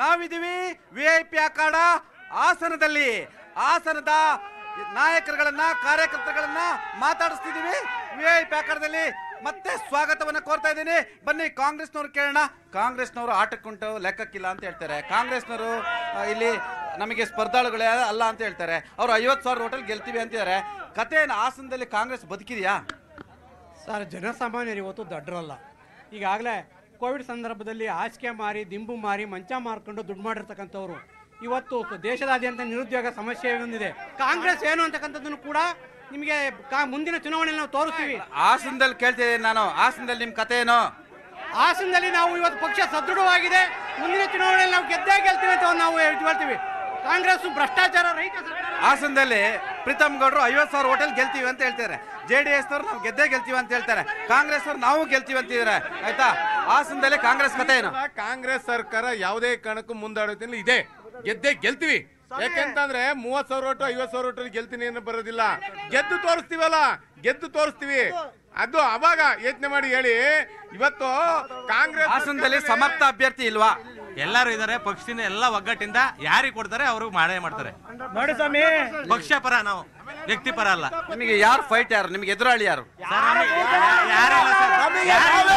ನಾವಿದೀವಿ V I P ಅಖಾಡ ಹಾಸನದಲ್ಲಿ ಹಾಸನದ ನಾಯಕರುಗಳನ್ನ ಕಾರ್ಯಕರ್ತರುಗಳನ್ನ ಮಾತಾಡಿಸ್ತಿದೀವಿ ವಿ ಐ ಪಿ ಅಖಾಡದಲ್ಲಿ ಮತ್ತೆ ಸ್ವಾಗತವನ್ನ ಕೋರ್ತಾ ಇದ್ದೀನಿ ಬನ್ನಿ ಕಾಂಗ್ರೆಸ್ನವ್ರು ಕೇಳೋಣ ಕಾಂಗ್ರೆಸ್ನವರು ಆಟಕ್ಕುಂಟು ಲೆಕ್ಕಕ್ಕಿಲ್ಲ ಅಂತ ಹೇಳ್ತಾರೆ ಕಾಂಗ್ರೆಸ್ನವರು ಆ, ಇಲ್ಲಿ ನಮಗೆ ಸ್ಪರ್ಧಾಳುಗಳೇ ಅಲ್ಲ ಅಂತ ಹೇಳ್ತಾರೆ ಅವರು ಐವತ್ತು ಸಾವಿರ ಹೋಟೆಲ್ ಗೆಲ್ತೀವಿ ಅಂತಿದ್ದಾರೆ ಕಥೆಯನ್ನು ಹಾಸನದಲ್ಲಿ ಕಾಂಗ್ರೆಸ್ ಬದುಕಿದೆಯಾ ಸರ್ ಜನಸಾಮಾನ್ಯರು ಇವತ್ತು ದಡ್ರಲ್ಲ ಈಗಾಗಲೇ ಕೋವಿಡ್ ಸಂದರ್ಭದಲ್ಲಿ ಹಾಸಿಗೆ ಮಾರಿ ದಿಂಬು ಮಾರಿ ಮಂಚ ಮಾರ್ಕೊಂಡು ದುಡ್ಡು ಮಾಡಿರ್ತಕ್ಕಂಥವ್ರು ಇವತ್ತು ಸ- ದೇಶದಾದ್ಯಂತ ನಿರುದ್ಯೋಗ ಸಮಸ್ಯೆ ಬಂದಿದೆ ಕಾಂಗ್ರೆಸ್ ಏನು ಅಂತಕ್ಕಂಥದ್ದನ್ನು ಕೂಡ ನಿಮಗೆ ಕಾ- ಮುಂದಿನ ಚುನಾವಣೆಯಲ್ಲಿ ನಾವು ತೋರಿಸ್ತೀವಿ ಹಾಸನದಲ್ಲಿ ಕೇಳ್ತಿದ್ದೀನಿ ನಾನು ಹಾಸನದಲ್ಲಿ ನಿಮ್ಮ ಕಥೆ ಏನು ಹಾಸನದಲ್ಲಿ ನಾವು ಇವತ್ತು ಪಕ್ಷ ಸದೃಢವಾಗಿದೆ ಮುಂದಿನ ಚುನಾವಣೆಯಲ್ಲಿ ನಾವು ಗೆದ್ದೇ ಗೆಲ್ತೀವಿ ಅಂತ ನಾವು ಇದು ಹೇಳ್ತೀವಿ ಕಾಂಗ್ರೆಸ್ ಭ್ರಷ್ಟಾಚಾರ ರಹಿತ ಸರ್ಕಾರ ಹಾಸನದಲ್ಲಿ ಪ್ರೀತಮ್ ಗೌಡ್ರು ಐವತ್ತು ಸಾವಿರ ಹೋಟೆಲ್ ಗೆಲ್ತೀವಿ ಅಂತ ಹೇಳ್ತಾರೆ ಜೆ ಡಿ ಎಸ್ ನಾವು ಗೆದ್ದೇ ಗೆಲ್ತೀವಿ ಅಂತ ಹೇಳ್ತಾರೆ ಕಾಂಗ್ರೆಸ್ ಅವ್ರು ನಾವು ಗೆಲ್ತೀವಿ ಅಂತಿದ್ದಾರೆ ಆಯ್ತಾ ಹಾಸನದಲ್ಲಿ ಕಾಂಗ್ರೆಸ್ ಕಥೆ ಏನು ಕಾಂಗ್ರೆಸ್ ಸರ್ಕಾರ ಯಾವುದೇ ಕಾರಣಕ್ಕೂ ಮುಂದಾಡೋದಿಲ್ಲ ಇದೆ ಗೆದ್ದೆ ಗೆಲ್ತೀವಿ ಯಾಕೆಂತಂದ್ರೆ ಮೂವತ್ ಸಾವಿರ ಓಟು ಐವತ್ ಸಾವಿರ ಓಟು ಗೆಲ್ತೀನಿ ಏನು ಬರೋದಿಲ್ಲ ಗೆದ್ದು ತೋರಿಸ್ತೀವಲ್ಲ ಗೆದ್ದು ತೋರಿಸ್ತೀವಿ ಅದು ಅವಾಗ ಯೋಚನೆ ಮಾಡಿ ಹೇಳಿ ಇವತ್ತು ಕಾಂಗ್ರೆಸ್ ಹಾಸನದಲ್ಲಿ ಸಮರ್ಥ ಅಭ್ಯರ್ಥಿ ಇಲ್ವಾ ಎಲ್ಲರೂ ಇದಾರೆ ಪಕ್ಷದಿಂದ ಎಲ್ಲ ಒಗ್ಗಟ್ಟಿಂದ ಯಾರಿಗೆ ಕೊಡ್ತಾರೆ ಅವ್ರಿಗೆ ಮಾಡೇ ಮಾಡ್ತಾರೆ ನೋಡಿ ಸ್ವಾಮಿ ಪಕ್ಷ ಪರ ನಾವು ವ್ಯಕ್ತಿ ಪರ ಅಲ್ಲ ನಿಮಗೆ ಯಾರು ಫೈಟ್ ಯಾರು ನಿಮಗೆ ಎದುರಾಳಿ ಯಾರು ಸರ್, ನಮಗೆ ಯಾ- ಯಾರಿಲ್ಲ ಸರ್. ಯಾರಿಲ್ಲ.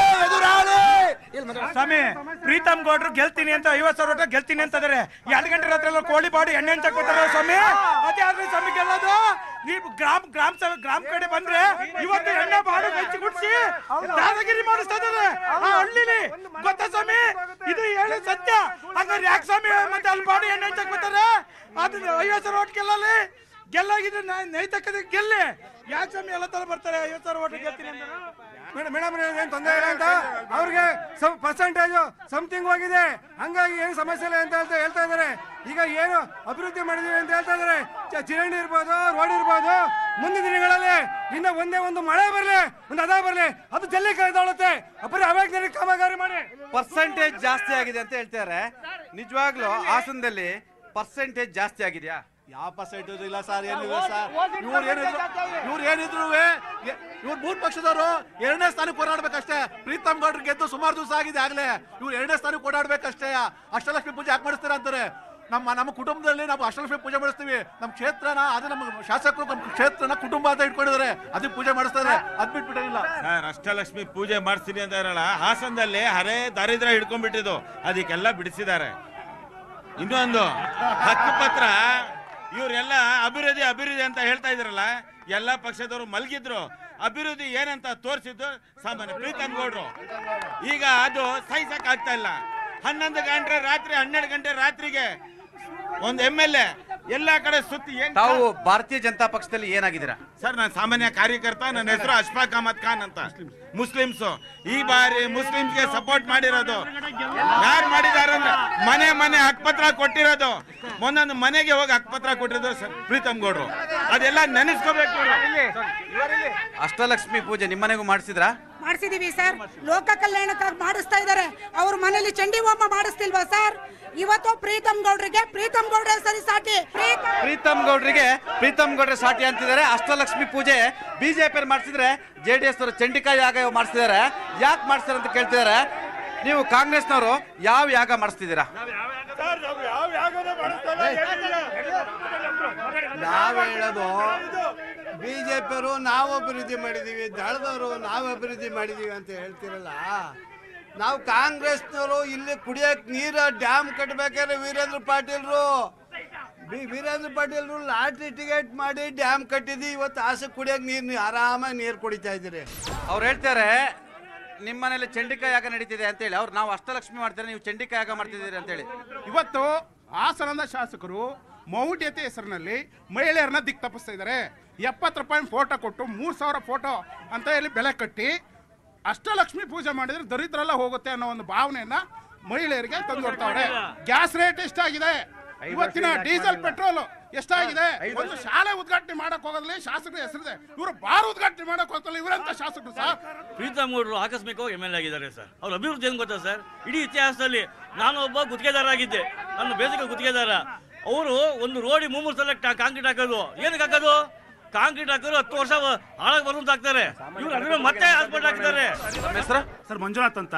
ಸ್ವಾಮಿ ಪ್ರೀತಮ್ ಗೌಡ್ರು ಗೆಲ್ತೀನಿ ಅಂತ ಐವತ್ ಸಾವಿರ ರೂಪಾಯಿ ಗೆಲ್ತೀನಿ ಅಂತ ಇದಾರೆ ಎರಡು ಗಂಟೆ ರಾತ್ರಿ ಎಲ್ಲ ಕೋಳಿ ಬಾಡಿ ಎಣ್ಣೆ ಹಂಚಕ್ ಬರ್ತಾರೆ ಸ್ವಾಮಿ ಅದೇ ಆದ್ರೆ ಸ್ವಾಮಿ ಗೆಲ್ಲೋದು ನೀವು ಗ್ರಾಮ ಗ್ರಾಮ ಸಭೆ ಗ್ರಾಮ ಕಡೆ ಬಂದ್ರೆ ಇವತ್ತು ಎಣ್ಣೆ ಬಾಡು ಹಂಚಿ ಗುಡ್ಸಿ ದಾದಾಗಿರಿ ಮಾಡಿಸ್ತಾ ಇದಾರೆ ಆ ಹಳ್ಳಿಲಿ ಗೊತ್ತಾ ಸ್ವಾಮಿ ಇದು ಹೇಳಿ ಸತ್ಯ ಹಂಗಾರೆ ಯಾಕೆ ಸ್ವಾಮಿ ಮತ್ತೆ ಅಲ್ಲಿ ಬಾಡಿ ಎಣ್ಣೆ ಹಂಚಕ್ ಬರ್ತಾರೆ ಅದನ್ನ ಐವತ್ ಸಾವಿರ ಓಟ್ ಗೆಲ್ಲಲಿ ಗೆಲ್ಲಾಗಿದ್ರೆ ನೈತಕ್ಕದ ಗೆಲ್ಲಿ ಯಾಕೆ ಸ್ವಾಮಿ ಎಲ್ಲ ತರ ಬರ್ತಾರೆ ಐವತ್ ಸಾವಿರ ಓಟ್ ಗೆಲ್ತೀನಿ ಅಂತ ಮೇಡಮ್ ಮೇಡಮ್ ಏನ್ ತೊಂದರೆ ಇಲ್ಲ ಅಂತ ಅವ್ರಿಗೆ ಪರ್ಸೆಂಟೇಜ್ ಸಮಥಿಂಗ್ ಹೋಗಿದೆ ಹಂಗಾಗಿ ಏನು ಸಮಸ್ಯೆ ಇಲ್ಲ ಅಂತ ಹೇಳ್ತಾ ಹೇಳ್ತಾ ಇದಾರೆ ಈಗ ಏನು ಅಭಿವೃದ್ಧಿ ಮಾಡಿದೀವಿ ಅಂತ ಹೇಳ್ತಾ ಇದಾರೆ ಚ- ಚರಂಡಿ ಇರ್ಬೋದು ರೋಡ್ ಇರ್ಬೋದು ಮುಂದಿನ ದಿನಗಳಲ್ಲಿ ಇನ್ನ ಒಂದೇ ಒಂದು ಮಳೆ ಬರಲಿ ಒಂದು ಅದ ಬರಲಿ ಅದು ಜಲ್ಲಿ ಕಳೆದೊಳುತ್ತೆ ಅಪರ ಅವಾಗ್ಯ ಕಾಮಗಾರಿ ಮಾಡಿ ಪರ್ಸೆಂಟೇಜ್ ಜಾಸ್ತಿ ಆಗಿದೆ ಅಂತ ಹೇಳ್ತಾರೆ ನಿಜವಾಗ್ಲೂ ಹಾಸನದಲ್ಲಿ ಪರ್ಸೆಂಟೇಜ್ ಜಾಸ್ತಿ ಆಗಿದೆಯಾ ಯಾವ ಪರ್ಸೆಂಟೇಜ್ ಇಲ್ಲ ಸರ್ ಏನಿಲ್ಲ ಸರ್ ಇವ್ರು ಏನಿದ್ರು ಇವ್ರು ಏನಿದ್ರು ಇವ್ರು ಮೂರ್ ಪಕ್ಷದವರು ಎರಡನೇ ಸ್ಥಾನಕ್ಕೆ ಓಡಾಡ್ಬೇಕಷ್ಟೇ ಪ್ರೀತಮ್ ಗೌಡ್ರು ಗೆದ್ದು ಸುಮಾರು ದಿವಸ ಆಗಿದೆ ಆಗ್ಲೇ ಇವ್ರು ಎರಡನೇ ಸ್ಥಾನಕ್ಕೆ ಓಡಾಡ್ಬೇಕಷ್ಟೇ ಅಷ್ಟಲಕ್ಷ್ಮಿ ಪೂಜೆ ಯಾಕೆ ಮಾಡಿಸ್ತೀರಾ ಅಂತಾರೆ ನಮ್ಮ ನಮ್ಮ ಕುಟುಂಬದಲ್ಲಿ ನಾವು ಅಷ್ಟಲಕ್ಷ್ಮಿ ಪೂಜೆ ಮಾಡಿಸ್ತೀವಿ ನಮ್ಮ ಕ್ಷೇತ್ರನ ಅದು ನಮ್ಮ ಶಾಸಕರು ನಮ್ಮ ಕ್ಷೇತ್ರನ ಕುಟುಂಬ ಅಂತ ಇಟ್ಕೊಂಡಿದ್ದಾರೆ ಅದಕ್ಕೆ ಪೂಜೆ ಮಾಡಿಸ್ತಾರೆ ಅದ್ ಬಿಟ್ಬಿಟ್ಟಿಲ್ಲ ಸರ್ ಅಷ್ಟಲಕ್ಷ್ಮಿ ಪೂಜೆ ಮಾಡಿಸ್ತೀನಿ ಅಂತ ಇರಲ್ಲ ಹಾಸನದಲ್ಲಿ ಹರೇ ದಾರಿದ್ರ ಹಿಡ್ಕೊಂಡ್ಬಿಟ್ಟಿದ್ದು ಅದಕ್ಕೆಲ್ಲ ಬಿಡಿಸಿದ್ದಾರೆ ಇನ್ನೊಂದು ಹಕ್ಕುಪತ್ರ ಇವರೆಲ್ಲ ಅಭಿವೃದ್ಧಿ ಅಭಿವೃದ್ಧಿ ಅಂತ ಹೇಳ್ತಾ ಇದ್ರಲ್ಲ ಎಲ್ಲ ಪಕ್ಷದವರು ಮಲಗಿದ್ರು ಅಭಿವೃದ್ಧಿ ಏನಂತ ತೋರಿಸಿದ್ದು ಸಾಮಾನ್ಯ ಪ್ರೀತಮ್ ಗೌಡ್ರು ಈಗ ಅದು ಸಹಿಸಕ್ ಆಗ್ತಾ ಇಲ್ಲ ಹನ್ನೊಂದು ಗಂಟೆ ರಾತ್ರಿ ಹನ್ನೆರಡು ಗಂಟೆ ರಾತ್ರಿಗೆ ಒಂದು ಎಮ್ ಎಲ್ ಎ ಎಲ್ಲಾ ಕಡೆ ಸುತ್ತಿ ಏನ್ ತಾವು ಭಾರತೀಯ ಜನತಾ ಪಕ್ಷದಲ್ಲಿ ಏನಾಗಿದ್ದೀರಾ ಸರ್ ನಾನು ಸಾಮಾನ್ಯ ಕಾರ್ಯಕರ್ತ ನನ್ನ ಹೆಸರು ಅಶ್ಫಾಕ್ ಅಹಮದ್ ಖಾನ್ ಅಂತ ಮುಸ್ಲಿಮ್ಸ್ ಈ ಬಾರಿ ಮುಸ್ಲಿಮ್ಸ್ಗೆ ಸಪೋರ್ಟ್ ಮಾಡಿರೋದು ಯಾರು ಮಾಡಿದಾರೆ ಅಂದ್ರೆ ಮನೆ ಮನೆ ಹಕ್ಪತ್ರ ಕೊಟ್ಟಿರೋದು ಒಂದೊಂದು ಮನೆಗೆ ಹೋಗಿ ಹಕ್ಪತ್ರ ಕೊಟ್ಟಿರೋದು ಸರ್ ಪ್ರೀತಮ್ ಗೌಡ್ರು ಅದೆಲ್ಲ ನೆನೆಸ್ಕೋಬೇಕು ಅಷ್ಟಲಕ್ಷ್ಮಿ ಪೂಜೆ ನಿಮ್ಮನೆಗೂ ಮಾಡಿಸಿದ್ರಾ ಮಾಡಿಸಿದೀವಿ ಸರ್ ಲೋಕ ಕಲ್ಯಾಣಕ್ಕಾಗಿ ಮಾಡಿಸ್ತಾ ಇದ್ದಾರೆ ಅವ್ರ ಮನೇಲಿ ಚಂಡಿ ಹೋಮ ಮಾಡಿಸ್ತಿಲ್ವಾ ಸರ್ ಇವತ್ತು ಪ್ರೀತಮ್ ಗೌಡ್ರಿಗೆ ಪ್ರೀತಮ್ ಗೌಡ್ರೆ ಸರಿ ಸಾಟಿ ಪ್ರೀತಮ್ ಪ್ರೀತಮ್ ಗೌಡ್ರಿಗೆ ಪ್ರೀತಮ್ ಗೌಡ್ರೆ ಸಾಟಿ ಅಂತಿದ್ದಾರೆ ಅಷ್ಟಲಕ್ಷ್ಮಿ ಪೂಜೆ ಬಿಜೆಪಿ ಮಾಡಿಸಿದ್ರೆ ಜೆ ಡಿ ಎಸ್ ಅವರು ಚಂಡಿಕಾಯಿ ಯಾಗ ಮಾಡಿಸ್ತಿದ್ದಾರೆ ಯಾಕೆ ಮಾಡಿಸ್ತಾರೆ ಅಂತ ಕೇಳ್ತಿದ್ದಾರೆ ನೀವು ಕಾಂಗ್ರೆಸ್ನವರು ಯಾವ ಯಾಗ ಮಾಡಿಸ್ತಿದ್ದೀರಾ ನಾವ್ ಹೇಳೋದು ಬಿಜೆಪಿಯವರು ನಾವು ಅಭಿವೃದ್ಧಿ ಮಾಡಿದೀವಿ ದಳದವರು ನಾವು ಅಭಿವೃದ್ಧಿ ಮಾಡಿದೀವಿ ಅಂತ ಹೇಳ್ತಿರಲ್ಲ ನಾವು ಕಾಂಗ್ರೆಸ್ನವರು ಇಲ್ಲಿ ಕುಡಿಯಕ್ ನೀರ ಡ್ಯಾಮ್ ಕಟ್ಟಬೇಕಾದ್ರೆ ವೀರೇಂದ್ರ ಪಾಟೀಲ್ರು ಬಿ- ವೀರೇಂದ್ರ ಪಾಟೀಲ್ರು ಲಾಟ್ರಿ ಟಿಕೆಟ್ ಮಾಡಿ ಡ್ಯಾಮ್ ಕಟ್ಟಿದ್ವಿ ಇವತ್ತು ಆಸೆ ಕುಡಿಯಕ್ ನೀರು ಆರಾಮಾಗಿ ನೀರು ಕುಡಿತಾ ಇದ್ದೀರಿ ಅವ್ರು ಹೇಳ್ತಾರೆ ನಿಮ್ಮ ಮನೇಲಿ ಚಂಡಿಕಾಯಿ ಯಾಗ ನಡೀತಿದೆ ಅಂತೇಳಿ ಅವ್ರು ನಾವು ಅಷ್ಟಲಕ್ಷ್ಮಿ ಮಾಡ್ತಾರೆ ನೀವು ಚಂಡಿಕಾಯಿ ಯಾಗ ಮಾಡ್ತಿದ್ದೀರಿ ಅಂತೇಳಿ ಇವತ್ತು ಹಾಸನದ ಶಾಸಕರು ಮೌಢ್ಯತೆ ಹೆಸರಿನಲ್ಲಿ ಮಹಿಳೆಯರನ್ನ ದಿಕ್ ತಪ್ಪಿಸ್ತಾ ಇದ್ದಾರೆ ಎಪ್ಪತ್ತು ರೂಪಾಯಿ ಫೋಟೋ ಕೊಟ್ಟು ಮೂರು ಸಾವಿರ ಫೋಟೋ ಅಂತ ಹೇಳಿ ಬೆಲೆ ಕಟ್ಟಿ ಅಷ್ಟಲಕ್ಷ್ಮಿ ಪೂಜೆ ಮಾಡಿದ್ರೆ ದರಿದ್ರೆಲ್ಲ ಹೋಗುತ್ತೆ ಅನ್ನೋ ಒಂದು ಭಾವನೆಯನ್ನ ಮಹಿಳೆಯರಿಗೆ ತಂದೊಡ್ತಾವ್ರೆ ಗ್ಯಾಸ್ ರೇಟ್ ಎಷ್ಟಾಗಿದೆ ಇವತ್ತಿನ ಡೀಸೆಲ್ ಪೆಟ್ರೋಲ್ ಎಷ್ಟಾಗಿದೆ ಒಂದು ಶಾಲೆ ಉದ್ಘಾಟನೆ ಮಾಡಕ್ ಹೋಗೋದ್ರಲ್ಲಿ ಶಾಸಕರ ಹೆಸರಿದೆ ಇವರು ಬಾರ್ ಉದ್ಘಾಟನೆ ಮಾಡಕ್ ಹೋಗ್ತಾರೆ ಇವರಂತ ಶಾಸಕರು ಸರ್ ಪ್ರೀತಮ್ ಗೌಡರು ಆಕಸ್ಮಿಕವಾಗಿ ಎಮ್ ಎಲ್ ಎ ಆಗಿದ್ದಾರೆ ಸರ್ ಅವ್ರ ಅಭಿವೃದ್ಧಿ ಏನು ಗೊತ್ತಾ ಸರ್ ಇಡೀ ಇತಿಹಾಸದಲ್ಲಿ ನಾನು ಒಬ್ಬ ಗುತ್ತಿಗೆದಾರ ಆಗಿದ್ದೆ ನನ್ನ ಬೇಸಿಗೆ ಗುತ್ತಿಗೆದಾರ ಅವರು ಒಂದು ರೋಡಿ ಮೂರು ಸಲ ಟಾ- ಕಾಂಕ್ರೀಟ್ ಹಾಕೋದು ಏನಕ್ಕೆ ಹಾಕೋದು ಕಾಂಕ್ರೀಟ್ ಹಾಕೋರು ಹತ್ತು ವರ್ಷ ಹಾಳಾಗಿ ಬರುವಂತ ಹಾಕ್ತಾರೆ ಇವ್ರು ಅದನ್ನ ಮತ್ತೆ ಹಾಸ್ಪಿಟಲ್ ಹಾಕ್ತಾರೆ ಹೆಸರು ಸರ್ ಮಂಜುನಾಥ್ ಅಂತ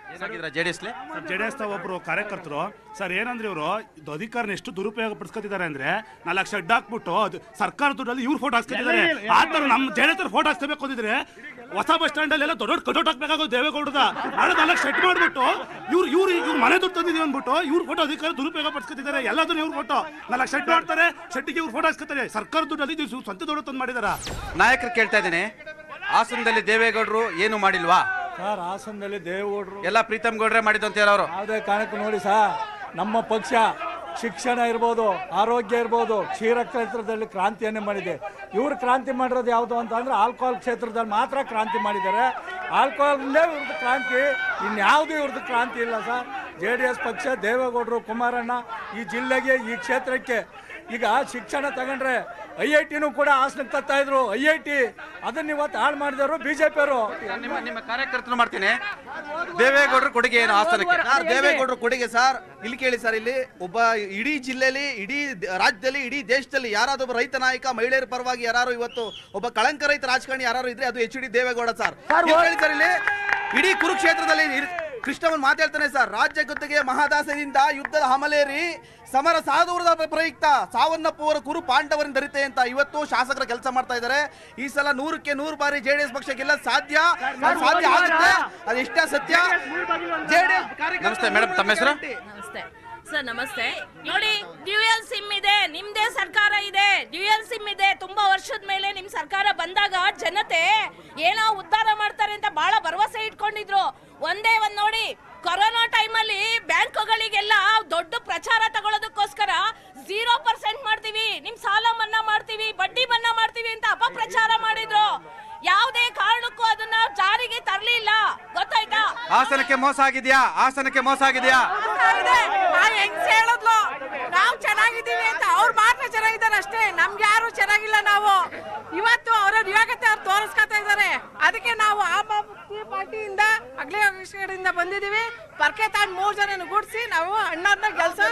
ಏನಾಗಿದ್ರ ಜೆ ಡಿ ಎಸ್ಲಿ ಜೆ ಡಿ ಎಸ್ ಒಬ್ರು ಕಾರ್ಯಕರ್ತರು ಸರ್ ಏನಂದ್ರೆ ಇವರು ಇದು ಅಧಿಕಾರನ ಎಷ್ಟು ದುರುಪಯೋಗ ಪಡಿಸ್ಕೊತಿದ್ದಾರೆ ಅಂದ್ರೆ ನಾಲ್ಕು ಶೆಡ್ ಹಾಕ್ಬಿಟ್ಟು ಅದು ಸರ್ಕಾರ ದುಡ್ಡಲ್ಲಿ ಇವ್ರು ಫೋಟೋ ಹಾಕ್ಸ್ಕೊತಿದ್ದಾರೆ ಆ ಥರ ನಮ್ಮ ಜೆ ಡಿ ಎಸ್ ಫೋಟೋ ಹಾಕ್ಸ್ಕೋಬೇಕು ಅಂದಿದ್ರೆ ಹೊಸ ಬಸ್ ಸ್ಟ್ಯಾಂಡ್ ಅಲ್ಲಿ ಎಲ್ಲ ದೊಡ್ಡ ದೊಡ್ಡ ಕಟೌಟ್ ಹಾಕ್ಬೇಕಾಗೋದು ದೇವೇಗೌಡದ ನಾಳೆ ನಾಲ್ಕು ಶೆಡ್ ಮಾಡ್ಬಿಟ್ಟು ಇವ್ರು ಇವ್ರು ಇವ್ರು ಮನೆ ದುಡ್ಡು ತಂದಿದೀವಿ ಅಂದ್ಬಿಟ್ಟು ಇವ್ರು ಫೋಟೋ ಅಧಿಕಾರ ದುರುಪಯೋಗ ಪಡಿಸ್ಕೊತಿದ್ದಾರೆ ಎಲ್ಲದನ್ನು ಇವ್ರು ಫೋಟೋ ನಾಲ್ಕು ಶೆಡ್ ಮಾಡ್ತಾರೆ ಶೆಡ್ಡಿಗೆ ಇವ್ರು ಫೋಟೋ ಹಾಕ್ಸ್ಕೊತಾರೆ ಸರ್ಕಾರ ದುಡ್ಡಲ್ಲಿ ಇವ್ರು ಸ್ವಂತ ದುಡ್ಡು ತಂದು ಮಾಡಿದಾರ ನಾಯಕರು ಕೇಳ್ತಾ ಇದ್ದೀನಿ ಹಾಸನದಲ್ಲಿ ದೇವೇಗೌಡರು ಏನು ಮಾಡಿಲ್ವಾ ಸರ್ ಹಾಸನದಲ್ಲಿ ದೇವೇಗೌಡರು ಎಲ್ಲ ಪ್ರೀತಮ್ ಗೌಡ್ರೆ ಮಾಡಿದ್ದು ಅಂತ ಹೇಳೋರು ಯಾವುದೇ ಕಾರಣಕ್ಕೂ ನೋಡಿ ಸರ್ ನಮ್ಮ ಪಕ್ಷ ಶಿಕ್ಷಣ ಇರ್ಬೋದು ಆರೋಗ್ಯ ಇರ್ಬೋದು ಕ್ಷೀರ ಕ್ಷೇತ್ರದಲ್ಲಿ ಕ್ರಾಂತಿಯನ್ನೇ ಮಾಡಿದೆ ಇವರು ಕ್ರಾಂತಿ ಮಾಡಿರೋದು ಯಾವುದು ಅಂತ ಅಂದ್ರೆ ಆಲ್ಕೋಹಾಲ್ ಕ್ಷೇತ್ರದಲ್ಲಿ ಮಾತ್ರ ಕ್ರಾಂತಿ ಮಾಡಿದ್ದಾರೆ ಆಲ್ಕೋಹಾಲ್ನೇ ಇವ್ರದ್ದು ಕ್ರಾಂತಿ ಇನ್ಯಾವುದೂ ಇವ್ರದ್ದು ಕ್ರಾಂತಿ ಇಲ್ಲ ಸರ್ ಜೆ ಡಿ ಎಸ್ ಪಕ್ಷ ದೇವೇಗೌಡರು ಕುಮಾರಣ್ಣ ಈ ಜಿಲ್ಲೆಗೆ ಈ ಕ್ಷೇತ್ರಕ್ಕೆ ಈಗ ಶಿಕ್ಷಣ ತಗೊಂಡ್ರೆ ಐ ಐ ಟಿನೂ ಕೂಡ ಹಾಸನಕ್ಕೆ ತರ್ತಾ ಇದ್ರು ಐ ಐ ಟಿ ಅದನ್ನ ಇವತ್ತು ಹಾಳು ಮಾಡಿದವರು ಬಿಜೆಪಿಯವರು ನಿಮ್ಮ ನಿಮ್ಮ ಕಾರ್ಯಕರ್ತರು ಮಾಡ್ತೀನಿ ದೇವೇಗೌಡರು ಕೊಡುಗೆ ಏನು ಹಾಸನಕ್ಕೆ ಸರ್ ದೇವೇಗೌಡರು ಕೊಡುಗೆ ಸರ್ ಇಲ್ಲಿ ಕೇಳಿ ಸರ್ ಇಲ್ಲಿ ಒಬ್ಬ ಇಡೀ ಜಿಲ್ಲೆಯಲ್ಲಿ ಇಡೀ ದ- ರಾಜ್ಯದಲ್ಲಿ ಇಡೀ ದೇಶದಲ್ಲಿ ಯಾರಾದ್ರೂ ಒಬ್ಬ ರೈತ ನಾಯಕ ಮಹಿಳೆಯರ ಪರವಾಗಿ ಯಾರು ಇವತ್ತು ಒಬ್ಬ ಕಳಂಕ ರೈತ ರಾಜಕಾರಣಿ ಯಾರು ಇದ್ರೆ ಅದು ಎಚ್ ಡಿ ದೇವೇಗೌಡ ಸರ್ ಇಲ್ಲಿ ಕೇಳಿ ಸರ್ ಇಲ್ಲಿ ಇಡೀ ಕುರುಕ್ಷೇತ್ರದಲ್ಲಿ ಇರ್- ಕೃಷ್ಣವನ್ ಮಾತಾಡ್ತಾನೆ ಸರ್ ರಾಜ್ಯ ಗುತ್ತಿಗೆ ಮಹಾದಾಸದಿಂದ ಯುದ್ಧದ ಹಮಲೇರಿ ಸಮರ ಸಾಧುರದ ಪ್ರಯುಕ್ತ ಸಾವನ್ನಪ್ಪುವರ ಕುರು ಪಾಂಡವರನ್ನು ದರಿತೆ ಅಂತ ಇವತ್ತು ಶಾಸಕರ ಕೆಲಸ ಮಾಡ್ತಾ ಇದ್ದಾರೆ ಈ ಸಲ ನೂರಕ್ಕೆ ನೂರು ಬಾರಿ ಜೆಡಿಎಸ್ ಪಕ್ಷ ಗೆಲ್ಲೋದು ಸಾಧ್ಯ ಅದು ಸಾಧ್ಯ ಆಗುತ್ತೆ ಅದು ಇಷ್ಟೇ ಸತ್ಯ ಜೆಡಿಎಸ್ ನಮಸ್ತೆ ಮೇಡಮ್ ತಮ್ಮ ಹೆಸರು ನಮಸ್ತೆ ಸರ್ ನಮಸ್ತೆ ನೋಡಿ ಡ್ಯೂಯಲ್ ಸಿಮ್ ಇದೆ ನಿಮ್ದೇ ಸರ್ಕಾರ ಇದೆ ಡ್ಯೂಯಲ್ ಸಿಮ್ ಇದೆ ತುಂಬಾ ವರ್ಷದ ಮೇಲೆ ನಿಮ್ ಸರ್ಕಾರ ಬಂದಾಗ ಜನತೆ ಏನೋ ಉದ್ಧಾರ ಮಾಡ್ತಾರೆ ಅಂತ ಬಹಳ ಭರವಸೆ ಇಟ್ಕೊಂಡಿದ್ರು ಒಂದೇ ಒಂದ್ ನೋಡಿ ಕೊರೋನಾ ಟೈಮಲ್ಲಿ ಬ್ಯಾಂಕ್ಗಳಿಗೆಲ್ಲ ದೊಡ್ಡ ಪ್ರಚಾರ ತಗೊಳ್ಳೋದಕ್ಕೋಸ್ಕರ ಝೀರೋ ಪರ್ಸೆಂಟ್ ಮಾಡ್ತೀವಿ ನಿಮ್ ಸಾಲ ಮನ್ನಾ ಮಾಡ್ತೀವಿ ಬಡ್ಡಿ ಮನ್ನಾ ಮಾಡ್ತೀವಿ ಅಂತ ಅಪಪ್ರಚಾರ ಮಾಡಿದ್ರು ಯಾವುದೇ ಕಾರಣಕ್ಕೂ ಅದನ್ನ ಜಾರಿಗೆ ತರಲಿಲ್ಲ ಗೊತ್ತಾಯ್ತಾ ಹಾಸನಕ್ಕೆ ಮೋಸ ಆಗಿದ್ಯಾ ಹಾಸನಕ್ಕೆ ಮೋಸ ಆಗಿದ್ಯಾ ಹೆಂಗ್ ಹೇಳಿದ್ಲು ನಾವು ಚೆನ್ನಾಗಿದ್ದೀವಿ ಅಂತ ಅವ್ರು ಮಾತ್ರ ಚೆನ್ನಾಗಿದ್ದಾರೆ ಅಷ್ಟೇ ನಮ್ಗೆ ಯಾರು ಚೆನ್ನಾಗಿಲ್ಲ ನಾವು ಇವತ್ತು ಅವರ ನಿಯೋಗತೆ ಅವ್ರು ತೋರಿಸ್ಕೊತಾ ಇದ್ದಾರೆ ಅದಕ್ಕೆ ನಾವು ಆಮ್ ಆದ್ಮಿ ಪಾರ್ಟಿಯಿಂದ ಅಗ್ಲಿ ಕಡೆಯಿಂದ ಬಂದಿದೀವಿ ಪರ್ಕೆ ತಾಂಡ್ ಮೂರ್ ಜನ ಗೂಡ್ಸಿ ನಾವು ಅಣ್ಣವ್ರನ್ನ ಗೆಲ್ಸ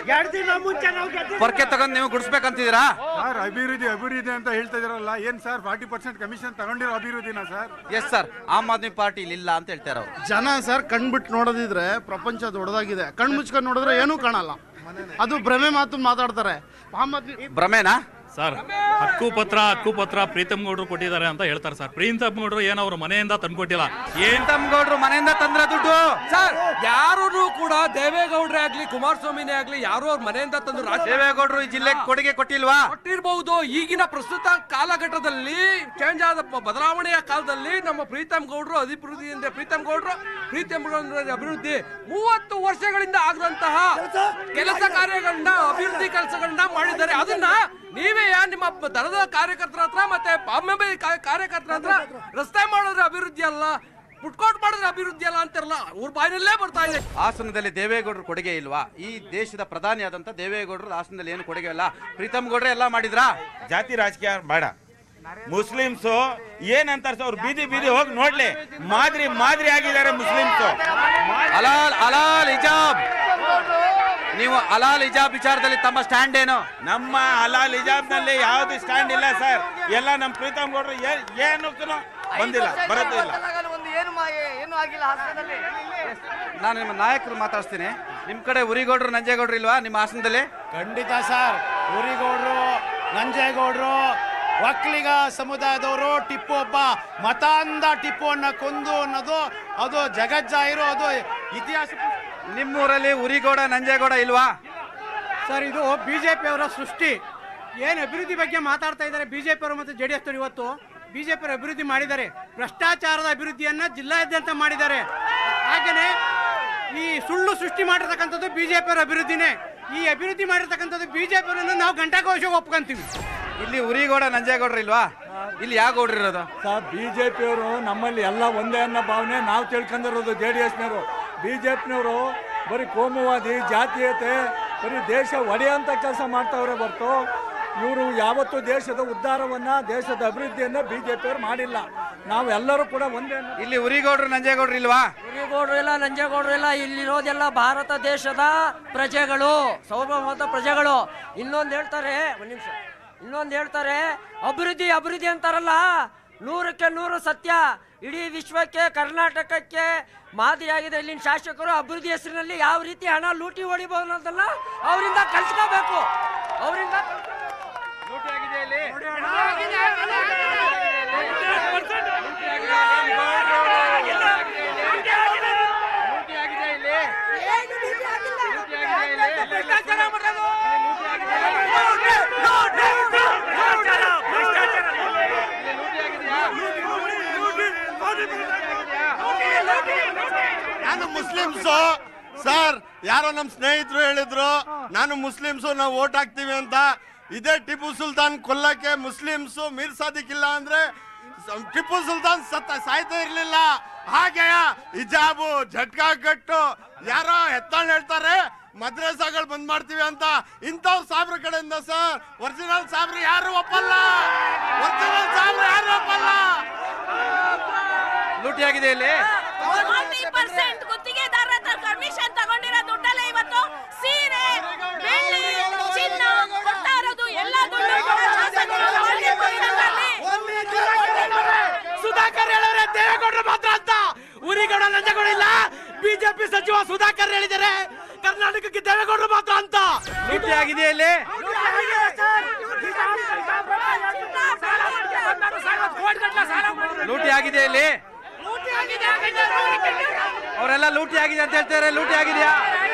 ಪೊರ್ಕೆ ತಗೊಂಡ್ ನೀವು ಗುಡಿಸ್ಬೇಕಂತಿದ್ದೀರಾ ಸರ್ ಅಭಿವೃದ್ಧಿ ಅಭಿವೃದ್ಧಿ ಅಂತ ಹೇಳ್ತಾ ಇದಾರಲ್ಲ ಏನ್ ಸರ್ ಫಾರ್ಟಿ ಪರ್ಸೆಂಟ್ ಕಮಿಷನ್ ತಗೊಂಡಿರೋ ಅಭಿವೃದ್ಧಿನ sir yes sir Aam Aadmi Party ಇಲ್ಲ ಅಂತ ಹೇಳ್ತಾರೆ ಅವ್ರು ಜನ ಸರ್ ಕಣ್ಬಿಟ್ಟು ನೋಡೋದಿದ್ರೆ ಪ್ರಪಂಚ ದೊಡ್ಡದಾಗಿದೆ ಕಣ್ ಮುಚ್ಕೊಂಡು ನೋಡಿದ್ರೆ ಏನೂ ಕಾಣಲ್ಲ ಅದು ಭ್ರಮೆ ಮಾತು ಮಾತಾಡ್ತಾರೆ ಆಮ್ ಆದ್ಮಿ ಭ್ರಮೆನಾ ಸರ್ ಹಕ್ಕು ಪತ್ರ ಹಕ್ಕು ಪತ್ರ ಪ್ರೀತಮ್ ಗೌಡ್ರು ಕೊಟ್ಟಿದ್ದಾರೆ ಅಂತ ಹೇಳ್ತಾರೆ ಸರ್ ಪ್ರೀತಮ್ ಗೌಡ್ರು ಏನೋ ಅವ್ರ ಮನೆಯಿಂದ ತಂದ್ಕೊಟ್ಟಿಲ್ಲ ಏನ್ ಗೌಡ್ರು ಮನೆಯಿಂದ ತಂದ್ರ ದುಡ್ಡು ಸರ್ ಯಾರು ಕೂಡ ದೇವೇಗೌಡ್ರೆ ಆಗ್ಲಿ ಕುಮಾರಸ್ವಾಮಿನೇ ಆಗ್ಲಿ ಯಾರು ಅವ್ರ ಮನೆಯಿಂದ ತಂದು ರಾಜ- ದೇವೇಗೌಡರು ಈ ಜಿಲ್ಲೆಗೆ ಕೊಡುಗೆ ಕೊಟ್ಟಿಲ್ವಾ ಕೊಟ್ಟಿರ್ಬಹುದು ಈಗಿನ ಪ್ರಸ್ತುತ ಕಾಲಘಟ್ಟದಲ್ಲಿ ಚೇಂಜ್ ಆದ ಪ- ಬದಲಾವಣೆಯ ಕಾಲದಲ್ಲಿ ನಮ್ಮ ಪ್ರೀತಮ್ ಗೌಡ್ರು ಅಭಿವೃದ್ಧಿಯಿಂದ ಪ್ರೀತಮ್ ಗೌಡ್ರು ಪ್ರೀತಮ್ ಗೌಡ್ರ ಅಭಿವೃದ್ಧಿ ಮೂವತ್ತು ವರ್ಷಗಳಿಂದ ಆಗದಂತಹ ಕೆಲಸ ಕಾರ್ಯಗಳನ್ನ ಅಭಿವೃದ್ಧಿ ಕೆಲಸಗಳನ್ನ ಮಾಡಿದ್ದಾರೆ ಅದನ್ನ ನೀವೇ ನಿಮ್ಮ ದಳದ ಕಾರ್ಯಕರ್ತರ ಹತ್ರ ಮತ್ತೆ ಬಾಂಬೆ ಕಾರ್ಯಕರ್ತರ ಹತ್ರ ರಸ್ತೆ ಮಾಡಿದ್ರೆ ಅಭಿವೃದ್ಧಿ ಅಲ್ಲ ಪುಟ್ಕೋಟ್ ಮಾಡಿದ್ರೆ ಅಭಿವೃದ್ಧಿ ಅಲ್ಲ ಅಂತಿರಲ್ಲ ಅವ್ರ ಬಾಯಿನಲ್ಲೇ ಬರ್ತಾ ಇದೆ ಹಾಸನದಲ್ಲಿ ದೇವೇಗೌಡರು ಕೊಡುಗೆ ಇಲ್ವಾ ಈ ದೇಶದ ಪ್ರಧಾನಿ ಆದಂತ ದೇವೇಗೌಡರು ಹಾಸನದಲ್ಲಿ ಏನು ಕೊಡುಗೆ ಇಲ್ಲ ಪ್ರೀತಮ್ ಗೌಡ್ರೆ ಎಲ್ಲ ಮಾಡಿದ್ರಾ ಜಾತಿ ರಾಜಕೀಯ ಬೇಡ ಮುಸ್ಲಿಮ್ಸು ಏನಂತಾರೆ ಸರ್ ಅವ್ರು ಬೀದಿ ಬೀದಿ ಹೋಗಿ ನೋಡ್ಲಿ ಮಾದರಿ ಮಾದರಿ ಆಗಿದ್ದಾರೆ ಮುಸ್ಲಿಮ್ಸು ಅಲಾಲ್ ಅಲಾಲ್ ಹಿಜಾಬ್ ನೀವು ಅಲಾಲ್ ಹಿಜಾಬ್ ವಿಚಾರದಲ್ಲಿ ತಮ್ಮ ಸ್ಟ್ಯಾಂಡ್ ಏನು ನಮ್ಮ ಅಲಾಲ್ ಹಿಜಾಬ್ ನಲ್ಲಿ ಯಾವ್ದು ಸ್ಟ್ಯಾಂಡ್ ಇಲ್ಲ ಸರ್ ಎಲ್ಲ ನಮ್ಮ ಪ್ರೀತಮ್ ಗೌಡ್ರು ಏ- ಏನಕ್ಕೂ ಬಂದಿಲ್ಲ ಬರೋದೇ ಇಲ್ಲ ಏನು ಮಾ- ಏನು ಆಗಿಲ್ಲ ಹಾಸನದಲ್ಲಿ ನಾನು ನಿಮ್ಮ ನಾಯಕರು ಮಾತಾಡ್ತೀನಿ ನಿಮ್ ಕಡೆ ಉರಿಗೌಡ್ರು ನಂಜೇಗೌಡ್ರು ಇಲ್ವಾ ನಿಮ್ಮ ಹಾಸನದಲ್ಲಿ ಖಂಡಿತ ಸರ್ ಉರಿಗೌಡ್ರು ನಂಜೇಗೌಡ್ರು ಒಕ್ಕಲಿಗ ಸಮುದಾಯದವರು ಟಿಪ್ಪು ಒಬ್ಬ ಮತಾಂಧ ಟಿಪ್ಪುವನ್ನ ಕೊಂದು ಅನ್ನೋದು ಅದು ಜಗಜ್ಜಾಹಿರು ಅದು ಇತಿಹಾಸ ನಿಮ್ಮೂರಲ್ಲಿ ಉರಿಗೌಡ ನಂಜೇಗೌಡ ಇಲ್ವಾ ಸರ್ ಇದು ಬಿಜೆಪಿ ಅವರ ಸೃಷ್ಟಿ ಏನು ಅಭಿವೃದ್ಧಿ ಬಗ್ಗೆ ಮಾತಾಡ್ತಾ ಇದ್ದಾರೆ ಬಿಜೆಪಿ ಅವರು ಮತ್ತು ಜೆ ಡಿ ಎಸ್ ಇವತ್ತು ಬಿಜೆಪಿ ಅವರು ಅಭಿವೃದ್ಧಿ ಮಾಡಿದ್ದಾರೆ ಭ್ರಷ್ಟಾಚಾರದ ಅಭಿವೃದ್ಧಿಯನ್ನ ಜಿಲ್ಲಾದ್ಯಂತ ಮಾಡಿದ್ದಾರೆ ಹಾಗೆಯೇ ಈ ಸುಳ್ಳು ಸೃಷ್ಟಿ ಮಾಡಿರ್ತಕ್ಕಂಥದ್ದು ಬಿಜೆಪಿ ಅವರ ಅಭಿವೃದ್ಧಿನೇ ಈ ಅಭಿವೃದ್ಧಿ ಮಾಡಿರ್ತಕ್ಕಂಥದ್ದು ಬಿಜೆಪಿ ಅವರನ್ನು ನಾವು ಗಂಟಾಘೋಷ ಒಪ್ಕೊಂತೀವಿ ಇಲ್ಲಿ ಉರಿಗೌಡ ನಂಜೇಗೌಡ್ರು ಇಲ್ವಾ ಇಲ್ಲಿ ಯಾವ ಗೌಡ್ರು ಇರೋದು ಸರ್ ಬಿಜೆಪಿಯವರು ನಮ್ಮಲ್ಲಿ ಎಲ್ಲ ಒಂದೇ ಅನ್ನೋ ಭಾವನೆ ನಾವು ತಿಳ್ಕೊಂಡಿರೋದು ಜೆ ಡಿ ಎಸ್ನವರು ಬಿಜೆಪಿನವರು ಬರೀ ಕೋಮುವಾದಿ ಜಾತೀಯತೆ ಬರೀ ದೇಶ ಒಡೆಯಂತ ಕೆಲಸ ಮಾಡ್ತಾವ್ರೆ ಹೊರ್ತು ಇವರು ಯಾವತ್ತೂ ದೇಶದ ಉದ್ಧಾರವನ್ನ ದೇಶದ ಅಭಿವೃದ್ಧಿಯನ್ನ ಬಿಜೆಪಿಯವರು ಮಾಡಿಲ್ಲ ನಾವು ಎಲ್ಲರೂ ಕೂಡ ಒಂದೇ ಅನ್ನೋ ಇಲ್ಲಿ ಉರಿಗೌಡ್ರು ನಂಜೇಗೌಡ್ರು ಇಲ್ವಾ ಗೌಡ್ರು ಇಲ್ಲ ನಂಜೇಗೌಡ್ರು ಇಲ್ಲ ಇಲ್ಲಿರೋದೆಲ್ಲ ಭಾರತ ದೇಶದ ಪ್ರಜೆಗಳು ಸಾರ್ವಭೌಮದ ಪ್ರಜೆಗಳು ಇನ್ನೊಂದು ಹೇಳ್ತಾರೆ ಒಂದ್ ನಿಮಿಷ ಇನ್ನೊಂದು ಹೇಳ್ತಾರೆ ಅಭಿವೃದ್ಧಿ ಅಭಿವೃದ್ಧಿ ಅಂತಾರಲ್ಲ ನೂರಕ್ಕೆ ನೂರು ಸತ್ಯ ಇಡೀ ವಿಶ್ವಕ್ಕೆ ಕರ್ನಾಟಕಕ್ಕೆ ಮಾದರಿಯಾಗಿದೆ ಇಲ್ಲಿನ ಶಾಸಕರು ಅಭಿವೃದ್ಧಿ ಹೆಸರಿನಲ್ಲಿ ಯಾವ ರೀತಿ ಹಣ ಲೂಟಿ ಹೊಡಿಬಹುದು ಅನ್ನೋದನ್ನ ಅವರಿಂದ ಕಲ್ತ್ಕೋಬೇಕು ಅವರಿಂದ ನಾನು ಮುಸ್ಲಿಮ್ಸು ಸರ್ ಯಾರೋ ನಮ್ಮ ಸ್ನೇಹಿತರು ಹೇಳಿದ್ರು ನಾನು ಮುಸ್ಲಿಮ್ಸು ನಾವು ಓಟ್ ಹಾಕ್ತೀವಿ ಅಂತ ಇದೇ ಟಿಪ್ಪು ಸುಲ್ತಾನ್ ಕೊಲ್ಲಕ್ಕೆ ಮುಸ್ಲಿಮ್ಸು ಮೀರ್ ಸಾದಿಕ್ ಇಲ್ಲ ಅಂದ್ರೆ ಸ- ಟಿಪ್ಪು ಸುಲ್ತಾನ್ ಸತ್ತ ಸಾಯ್ತಾ ಇರ್ಲಿಲ್ಲ ಹಾಗೆ ಹಿಜಾಬು ಜಟ್ಕಾ ಕಟ್ಟು ಯಾರೋ ಎತ್ತಾಳ್ ಹೇಳ್ತಾರೆ ಮದ್ರಸಾಗಳು ಬಂದ್ ಮಾಡ್ತೀವಿ ಅಂತ ಇಂಥವ್ರು ಸಾಬ್ರ ಕಡೆಯಿಂದ ಸರ್ ಒರಿಜಿನಲ್ ಸಾಬ್ರು ಯಾರು ಒಪ್ಪಲ್ಲ ಒರಿಜಿನಲ್ ಸಾಬ್ರು ಯಾರು ಒಪ್ಪಲ್ಲ ಲೂಟಿ ಆಗಿದೆ ಇಲ್ಲಿ ಫಾರ್ಟಿ ಪರ್ಸೆಂಟ್ ಗುತ್ತಿಗೆದಾರರ ಹತ್ರ ಕಮಿಷನ್ ತಗೊಂಡಿರೋ ದುಡ್ಡಲ್ಲೇ ಇವತ್ತು ಸೀರೆ ಬೆಳ್ಳಿ ಚಿನ್ನ ಕೊಡ್ತಾ ಇರೋದು ಎಲ್ಲ ದುಡ್ಡು ಕೂಡ ಶಾಸಕರು 40% ಅಲ್ಲಿ. ಸುಧಾಕರ್ ಹೇಳೋರೆ ದೇವೇಗೌಡರು ಮಾತ್ರ ಅಂತ ಊರಿಗೌಡ ನಂಜಗೌಡಿಲ್ಲ ಬಿಜೆಪಿ ಸಚಿವ ಸುಧಾಕರ್ ಹೇಳಿದ್ದಾರೆ ಕರ್ನಾಟಕಕ್ಕೆ ದೇವೇಗೌಡರು ಮಾತ್ರ ಅಂತ ಲೂಟಿ ಆಗಿದೆ ಇಲ್ಲಿ ಲೂಟಿ ಆಗಿದೆ ಇಲ್ಲಿ ಅವರೆಲ್ಲ ಲೂಟಿ ಆಗಿದೆ ಅಂತ ಹೇಳ್ತಾರೆ ಲೂಟಿ ಆಗಿದೆಯಾ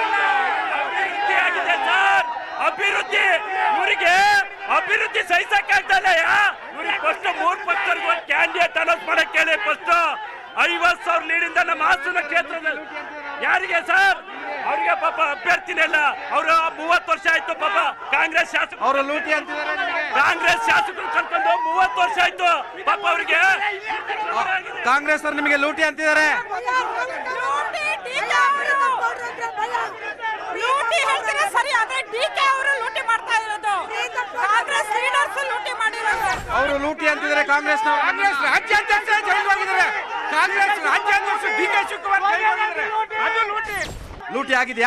ಆಗಿದೆ ಸರ್ ಅಭಿವೃದ್ಧಿ ಇವರಿಗೆ ಅಭಿವೃದ್ಧಿ ಸಹಿಸಕ್ಕಾಗ್ತಾ ಇಲ್ಲ ಇವ್ರಿಗೆ ಫಸ್ಟ್ ಮೂರ್ ಪಕ್ಷರಿಗೆ ಒಂದು ಕ್ಯಾಂಡಿಡೇಟ್ ಅನೌನ್ಸ್ ಮಾಡಕ್ ಹೇಳಿ ಫಸ್ಟ್ ಐವತ್ ಸಾವಿರ ಲೀಡಿಂದ ನಮ್ಮ ಹಾಸನ ಕ್ಷೇತ್ರದಲ್ಲಿ ಯಾರಿಗೆ ಸರ್ ಅವ್ರಿಗೆ ಪಾಪ ಅಭ್ಯರ್ಥಿನೇ ಇಲ್ಲ ಅವರು ಮೂವತ್ತು ವರ್ಷ ಆಯ್ತು ಪಾಪ ಕಾಂಗ್ರೆಸ್ ಶಾಸಕ ಅವರು ಲೂಟಿ ಅಂತಿದ್ದಾರೆ ನಿಮಗೆ ಕಾಂಗ್ರೆಸ್ ಶಾಸಕರು ಕರ್ಕೊಂಡು ಮೂವತ್ತು ವರ್ಷ ಆಯ್ತು ಪಾಪ ಅವ್ರಿಗೆ ಕಾಂಗ್ರೆಸ್ ಅವರು ನಿಮಗೆ ಲೂಟಿ ಅಂತಿದ್ದಾರೆ ಲೂಟಿ ಹೇಳ್ತಾರೆ ಸರಿ ಆದ್ರೆ ಡಿ ಕೆ ಅವರು ಲೂಟಿ ಮಾಡ್ತಾ ಇರೋದು ಕಾಂಗ್ರೆಸ್ ಲೀಡರ್ಸ್ ಲೂಟಿ ಮಾಡಿರೋದು ಅವರು ಲೂಟಿ ಅಂತಿದ್ದಾರೆ ಕಾಂಗ್ರೆಸ್ ಕಾಂಗ್ರೆಸ್ ರಾಜ್ಯಾಧ್ಯಕ್ಷ ಜೈಲು ಹೋಗಿದ್ದಾರೆ ಕಾಂಗ್ರೆಸ್ ರಾಜ್ಯಾಧ್ಯಕ್ಷ ಡಿ ಕೆ ಶಿವಕುಮಾರ್ ಜೈಲು ಹೋಗಿದ್ದಾರೆ ಅದು ಲೂಟಿ ಲೂಟಿ ಆಗಿದೆಯಾ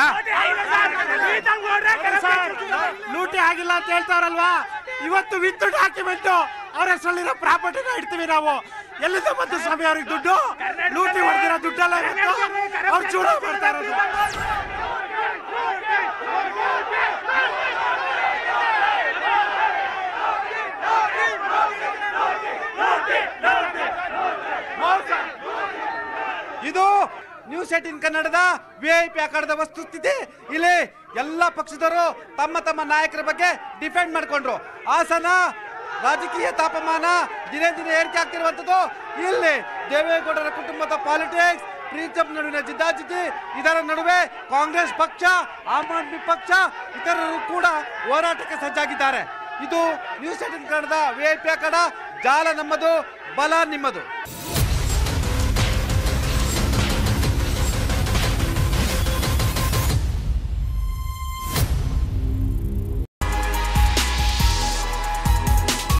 ಲೂಟಿ ಆಗಿಲ್ಲ ಅಂತ ಹೇಳ್ತಾರಲ್ವಾ ಇವತ್ತು ವಿತ್ ಡಾಕ್ಯುಮೆಂಟ್ ಅವ್ರ ಹೆಸರಲ್ಲಿರೋ ಪ್ರಾಪರ್ಟಿನ ಇಡ್ತೀವಿ ನಾವು ಎಲ್ಲಿಂದ ಬಂತು ಸ್ವಾಮಿ ಅವ್ರಿಗೆ ದುಡ್ಡು ಲೂಟಿ ಹೊಡೆದಿರೋ ದುಡ್ಡೆಲ್ಲ ಇವತ್ತು ಅವ್ರು ಚೂಡ ಮಾಡ್ತಾ ಇರೋದು ಇದು ನ್ಯೂಸ್ ಏಟಿನ್ ಕನ್ನಡದ ವಿ ಐ ಪಿ ಅಖಾಡದ ವಸ್ತುಸ್ಥಿತಿ ಇಲ್ಲಿ ಎಲ್ಲ ಪಕ್ಷದವರು ತಮ್ಮ ತಮ್ಮ ನಾಯಕರ ಬಗ್ಗೆ ಡಿಫೆಂಡ್ ಮಾಡ್ಕೊಂಡ್ರು ಹಾಸನ ರಾಜಕೀಯ ತಾಪಮಾನ ದಿನೇ ದಿನೇ ಏರಿಕೆ ಆಗ್ತಿರುವಂಥದ್ದು ಇಲ್ಲಿ ದೇವೇಗೌಡರ ಕುಟುಂಬದ ಪಾಲಿಟಿಕ್ಸ್ ಪ್ರೀತಮ್ ನಡುವಿನ ಜಿದ್ದಾಜಿದ್ದಿ ಇದರ ನಡುವೆ ಕಾಂಗ್ರೆಸ್ ಪಕ್ಷ ಆಮ್ ಆದ್ಮಿ ಪಕ್ಷ ಇತರರು ಕೂಡ ಹೋರಾಟಕ್ಕೆ ಸಜ್ಜಾಗಿದ್ದಾರೆ ಇದು ನ್ಯೂಸ್ ಏಟಿನ್ ಕನ್ನಡದ ವಿ ಐ ಪಿ ಅಖಾಡ ಜಾಲ ನಮ್ಮದು ಬಲ ನಿಮ್ಮದು